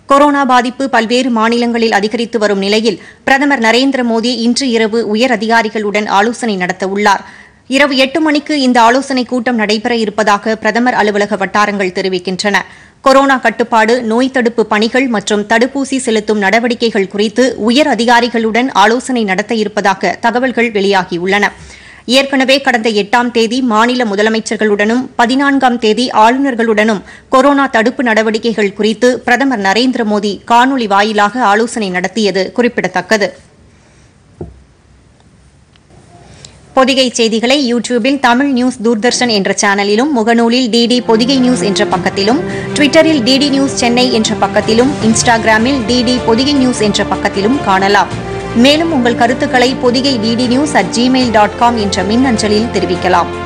corona பாதிப்பு பல்வேறு மாநிலங்களில் அதிகரித்து வரும் நிலையில் பிரதமர் நரேந்திர மோடி இன்று இரவு உயர் அதிகாரிகளுடன் ஆலோசனை நடத்த உள்ளார் இரவு எட்டு மணிக்கு இந்த ஆலோசனைக் கூட்டம் நடைபெற இருப்பதாக பிரதமர் அலுவலக வட்டாரங்கள் தெரிவிக்கின்றன கொரோனா கட்டுப்பாடு நோய் தடுப்பு பணிகள் மற்றும் தடுப்பூசி செலுத்தும் நடவடிக்கைகள் குறித்து உயர் அதிகாரிகளுடன் ஆலோசனை நடத்த இருப்பதாக தகவல்கள் வெளியாகியுள்ளன ஏற்கனவே கடந்த எட்டாம் தேதி மாநில முதலமைச்சர்களுடனும் பதினான்காம் தேதி ஆளுநர்களுடனும் கொரோனா தடுப்பு நடவடிக்கைகள் குறித்து பிரதமர் நரேந்திர மோடி காணொலி வாயிலாக ஆலோசனை நடத்தியது குறிப்பிடத்தக்கது பொதிகை செய்திகளை யூடியூபில் தமிழ் நியூஸ் தூர்தர்ஷன் என்ற சேனலிலும் முகநூலில் டிடி பொதிகை நியூஸ் என்ற பக்கத்திலும் ட்விட்டரில் டிடி நியூஸ் சென்னை என்ற பக்கத்திலும் இன்ஸ்டாகிராமில் டிடி பொதிகை நியூஸ் என்ற பக்கத்திலும் காணலாம் மேலும் உங்கள் கருத்துக்களை Podhigai DD news at Gmail dot com என்ற மின்னஞ்சலில் தெரிவிக்கலாம்